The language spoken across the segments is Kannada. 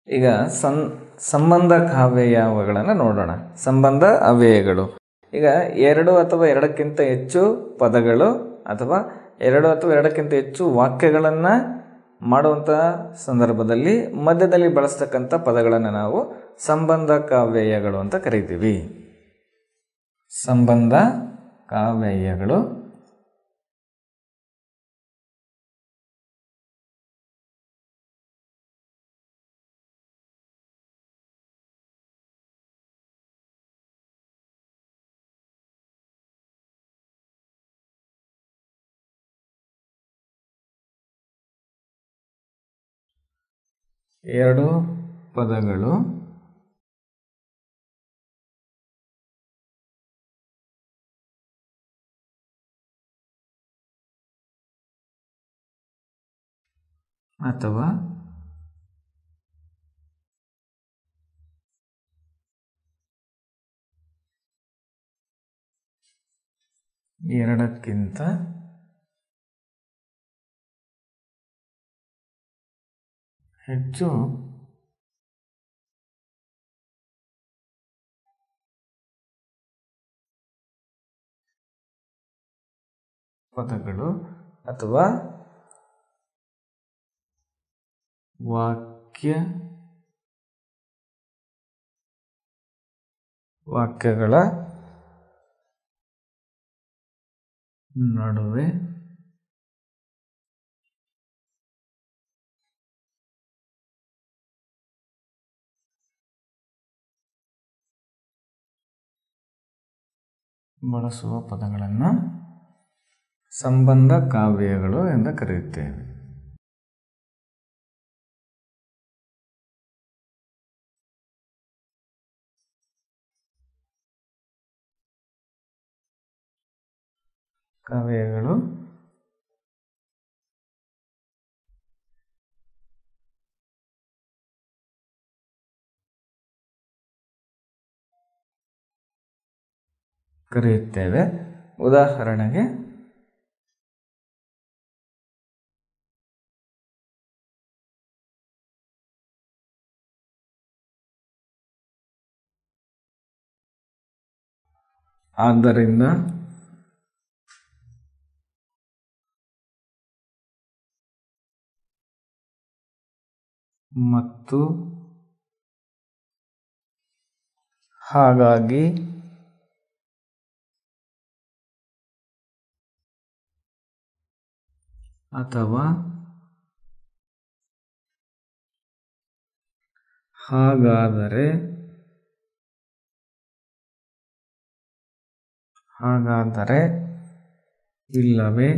ಈಗ ಸಂ ಸಂಬಂಧ ಕಾವ್ಯಯಗಳನ್ನು ನೋಡೋಣ ಸಂಬಂಧ ಅವ್ಯಯಗಳು ಈಗ ಎರಡು ಅಥವಾ ಎರಡಕ್ಕಿಂತ ಹೆಚ್ಚು ಪದಗಳು ಅಥವಾ ಎರಡು ಅಥವಾ ಎರಡಕ್ಕಿಂತ ಹೆಚ್ಚು ವಾಕ್ಯಗಳನ್ನು ಮಾಡುವಂತಹ ಸಂದರ್ಭದಲ್ಲಿ ಮಧ್ಯದಲ್ಲಿ ಬಳಸ್ತಕ್ಕಂಥ ಪದಗಳನ್ನು ನಾವು ಸಂಬಂಧ ಕಾವ್ಯಯಗಳು ಅಂತ ಕರಿತೀವಿ ಸಂಬಂಧ ಕಾವ್ಯಯಗಳು ಎರಡು ಪದಗಳು ಅಥವಾ ಎರಡಕ್ಕಿಂತ ಹೆಚ್ಚು ಪದಗಳು ಅಥವಾ ವಾಕ್ಯ ವಾಕ್ಯಗಳ ನಡುವೆ ಬಳಸುವ ಪದಗಳನ್ನು ಸಂಬಂಧ ಕಾವ್ಯಗಳು ಎಂದು ಕರೆಯುತ್ತೇವೆ ಕಾವ್ಯಗಳು ಕರೆಯುತ್ತೇವೆ ಉದಾಹರಣೆಗೆ ಆದ್ದರಿಂದ ಮತ್ತು ಹಾಗಾಗಿ ಅಥವಾ ಹಾಗಾದರೆ ಹಾಗಾದರೆ ಇಲ್ಲವೇ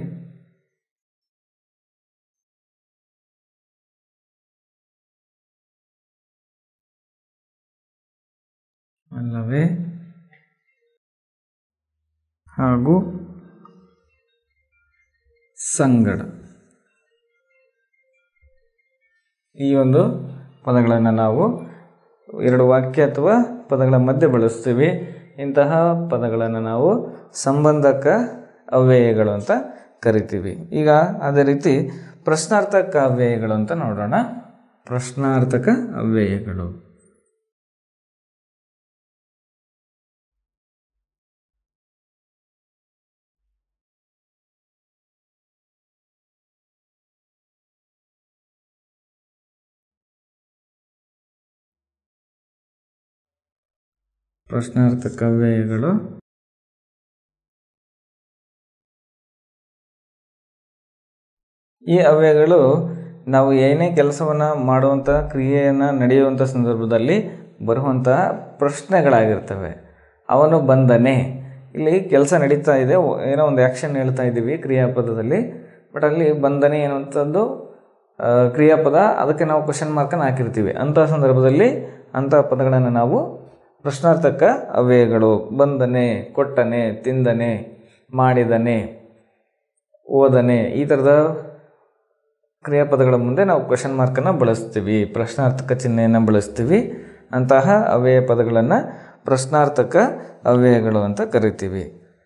ಅಲ್ಲವೇ ಹಾಗೂ ಸಂಗಡ ಈ ಒಂದು ಪದಗಳನ್ನು ನಾವು ಎರಡು ವಾಕ್ಯ ಅಥವಾ ಪದಗಳ ಮಧ್ಯೆ ಬಳಸ್ತೀವಿ ಇಂತಹ ಪದಗಳನ್ನು ನಾವು ಸಂಬಂಧಕ ಅವ್ಯಯಗಳು ಅಂತ ಕರಿತೀವಿ ಈಗ ಅದೇ ರೀತಿ ಪ್ರಶ್ನಾರ್ಥಕ ಅವ್ಯಯಗಳು ಅಂತ ನೋಡೋಣ ಪ್ರಶ್ನಾರ್ಥಕ ಅವ್ಯಯಗಳು ಪ್ರಶ್ನಾರ್ಥಕ ಅವ್ಯಯಗಳು ಈ ಅವ್ಯಯಗಳು ನಾವು ಏನೇ ಕೆಲಸವನ್ನು ಮಾಡುವಂಥ ಕ್ರಿಯೆಯನ್ನು ನಡೆಯುವಂಥ ಸಂದರ್ಭದಲ್ಲಿ ಬರುವಂತಹ ಪ್ರಶ್ನೆಗಳಾಗಿರ್ತವೆ ಅವನು ಬಂದನೆ ಇಲ್ಲಿ ಕೆಲಸ ನಡೀತಾ ಇದೆ ಏನೋ ಒಂದು ಆ್ಯಕ್ಷನ್ ಹೇಳ್ತಾ ಇದ್ದೀವಿ ಕ್ರಿಯಾಪದದಲ್ಲಿ ಬಟ್ ಅಲ್ಲಿ ಬಂದನೆ ಎನ್ನುವಂಥದ್ದು ಆ, ಕ್ರಿಯಾಪದ ಅದಕ್ಕೆ ನಾವು ಕ್ವಶನ್ ಮಾರ್ಕನ್ನು ಹಾಕಿರ್ತೀವಿ ಅಂತಹ ಸಂದರ್ಭದಲ್ಲಿ ಅಂತಹ ಪದಗಳನ್ನು ನಾವು ಪ್ರಶ್ನಾರ್ಥಕ ಅವ್ಯಯಗಳು ಬಂದನೆ ಕೊಟ್ಟನೆ ತಿಂದನೆ ಮಾಡಿದನೆ ಓದನೆ ಈ ಥರದ ಕ್ರಿಯಾಪದಗಳ ಮುಂದೆ ನಾವು ಕ್ವಶನ್ ಮಾರ್ಕನ್ನು ಬಳಸ್ತೀವಿ ಪ್ರಶ್ನಾರ್ಥಕ ಚಿಹ್ನೆಯನ್ನು ಬಳಸ್ತೀವಿ ಅಂತಹ ಅವ್ಯಯ ಪದಗಳನ್ನು ಪ್ರಶ್ನಾರ್ಥಕ ಅವ್ಯಯಗಳು ಅಂತ ಕರಿತೀವಿ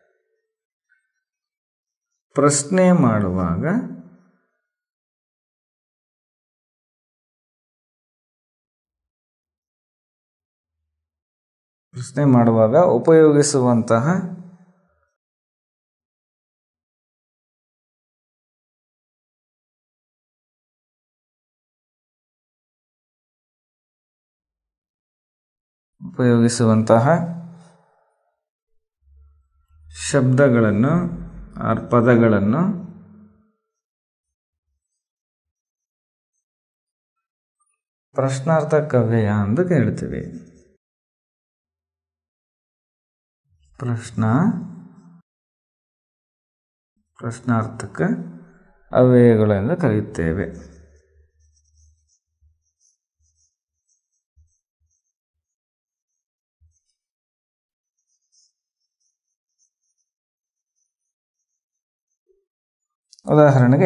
ಪ್ರಶ್ನೆ ಮಾಡುವಾಗ ಪ್ರಶ್ನೆ ಮಾಡುವಾಗ ಉಪಯೋಗಿಸುವಂತಹ ಉಪಯೋಗಿಸುವಂತಹ ಶಬ್ದಗಳನ್ನು ಆರ್ ಪದಗಳನ್ನು ಪ್ರಶ್ನಾರ್ಥಕ ಅವ್ಯಯ ಎಂದು ಕೇಳ್ತೀವಿ ಪ್ರಶ್ನ ಪ್ರಶ್ನಾರ್ಥಕ ಅವ್ಯಯಗಳು ಎಂದು ಕರೆಯುತ್ತೇವೆ ಉದಾಹರಣೆಗೆ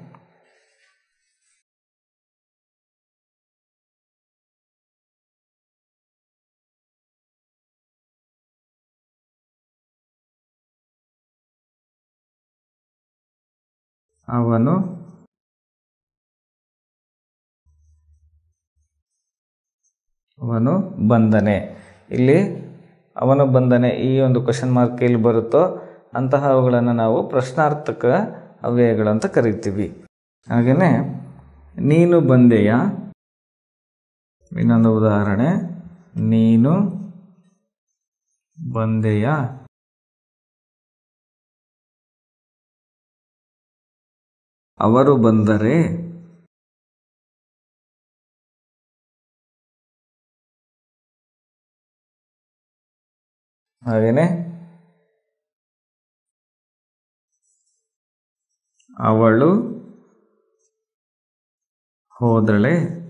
ಅವನು ಅವನು ಬಂದನೆ ಇಲ್ಲಿ ಅವನು ಬಂದನೆ ಈ ಒಂದು ಕ್ವಶನ್ ಮಾರ್ಕ್ ಎಲ್ಲಿ ಬರುತ್ತೋ ಅಂತಹ ಅವುಗಳನ್ನು ನಾವು ಪ್ರಶ್ನಾರ್ಥಕ ಅವ್ಯಯಗಳು ಅಂತ ಕರಿತೀವಿ ಹಾಗೆಯೇ ನೀನು ಬಂದೆಯ ಇನ್ನೊಂದು ಉದಾಹರಣೆ ನೀನು ಬಂದೆಯ ಅವರು ಬಂದರೆ ಹಾಗೆಯೇ ಅವಳು ಹೋದಳೆ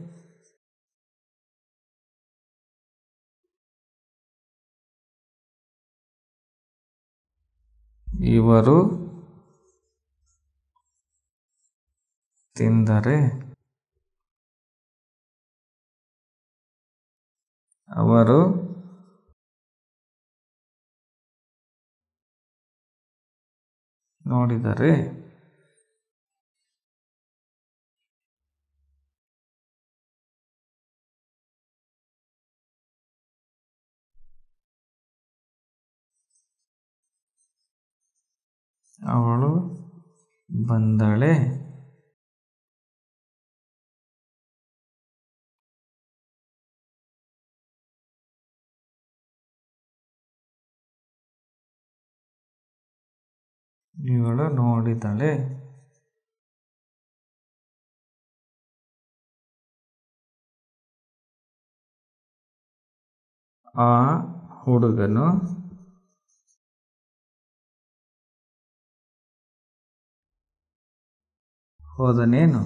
ಇವರು ತಿಂದರೆ ಅವರು ನೋಡಿದರೆ ಅವಳು ಬಂದಳೆ ಇವಳು ನೋಡಿದಳೆ ಆ ಹುಡುಗನು ಹೋದನೇನು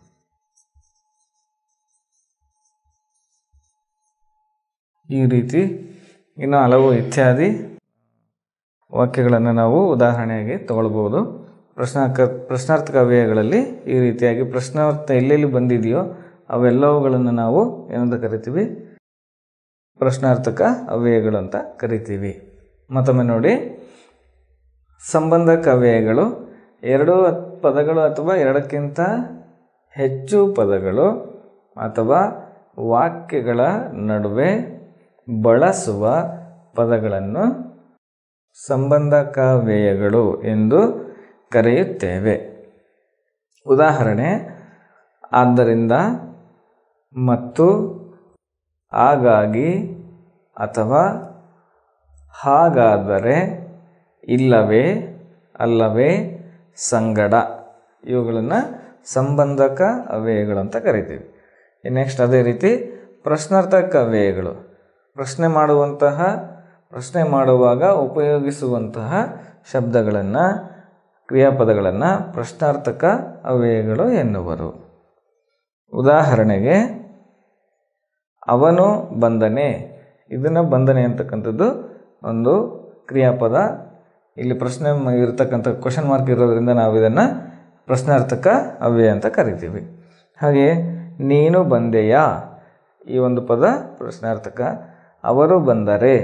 ಈ ರೀತಿ ಇನ್ನು ಹಲವು ಇತ್ಯಾದಿ ವಾಕ್ಯಗಳನ್ನು ನಾವು ಉದಾಹರಣೆಯಾಗಿ ತಗೊಳ್ಬೋದು ಪ್ರಶ್ನಾರ್ಥ ಪ್ರಶ್ನಾರ್ಥಕ ಅವ್ಯಯಗಳಲ್ಲಿ ಈ ರೀತಿಯಾಗಿ ಪ್ರಶ್ನಾರ್ಥ ಎಲ್ಲೆಲ್ಲಿ ಬಂದಿದೆಯೋ ಅವೆಲ್ಲವುಗಳನ್ನು ನಾವು ಏನಂತ ಕರಿತೀವಿ ಪ್ರಶ್ನಾರ್ಥಕ ಅವ್ಯಯಗಳು ಅಂತ ಕರಿತೀವಿ ಮತ್ತೊಮ್ಮೆ ನೋಡಿ ಸಂಬಂಧಕ ಅವ್ಯಯಗಳು ಎರಡು ಪದಗಳು ಅಥವಾ ಎರಡಕ್ಕಿಂತ ಹೆಚ್ಚು ಪದಗಳು ಅಥವಾ ವಾಕ್ಯಗಳ ನಡುವೆ ಬಳಸುವ ಪದಗಳನ್ನು ಸಂಬಂಧಕಾವ್ಯಯಗಳು ಎಂದು ಕರೆಯುತ್ತೇವೆ ಉದಾಹರಣೆ ಆದ್ದರಿಂದ ಮತ್ತು ಹಾಗಾಗಿ ಅಥವಾ ಹಾಗಾದರೆ ಇಲ್ಲವೇ ಅಲ್ಲವೇ ಸಂಗಡ ಇವುಗಳನ್ನು ಸಂಬಂಧಕ ಅವ್ಯಯಗಳು ಅಂತ ಕರಿತೀವಿ ನೆಕ್ಸ್ಟ್ ಅದೇ ರೀತಿ ಪ್ರಶ್ನಾರ್ಥಕ ಅವ್ಯಯಗಳು ಪ್ರಶ್ನೆ ಮಾಡುವಂತಹ ಪ್ರಶ್ನೆ ಮಾಡುವಾಗ ಉಪಯೋಗಿಸುವಂತಹ ಶಬ್ದಗಳನ್ನು ಕ್ರಿಯಾಪದಗಳನ್ನು ಪ್ರಶ್ನಾರ್ಥಕ ಅವ್ಯಯಗಳು ಎನ್ನುವರು ಉದಾಹರಣೆಗೆ ಅವನು ಬಂದನೆ ಇದನ್ನು ಬಂದನೆ ಅಂತಕ್ಕಂಥದ್ದು ಒಂದು ಕ್ರಿಯಾಪದ ಇಲ್ಲಿ ಪ್ರಶ್ನೆ ಮ- ಇರತಕ್ಕಂಥ ಕ್ವಶನ್ ಮಾರ್ಕ್ ಇರೋದ್ರಿಂದ ನಾವು ಇದನ್ನು ಪ್ರಶ್ನಾರ್ಥಕ ಅವ್ಯಯ ಅಂತ ಕರಿತೀವಿ ಹಾಗೆ ನೀನು ಬಂದೆಯಾ ಈ ಒಂದು ಪದ ಪ್ರಶ್ನಾರ್ಥಕ ಅವರು ಬಂದರೆ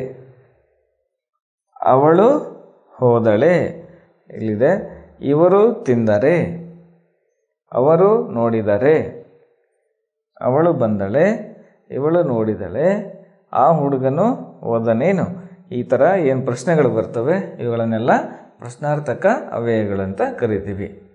ಅವಳು ಹೋದಳೆ ಇಲ್ಲಿದೆ ಇವರು ತಿಂದರೆ ಅವರು ನೋಡಿದರೆ ಅವಳು ಬಂದಳೆ ಇವಳು ನೋಡಿದಳೆ ಆ ಹುಡುಗನು ಓದನೇನು ಈ ಥರ ಏನು ಪ್ರಶ್ನೆಗಳು ಬರ್ತವೆ ಇವುಗಳನ್ನೆಲ್ಲ ಪ್ರಶ್ನಾರ್ಥಕ ಅವ್ಯಯಗಳಂತ ಕರಿತೀವಿ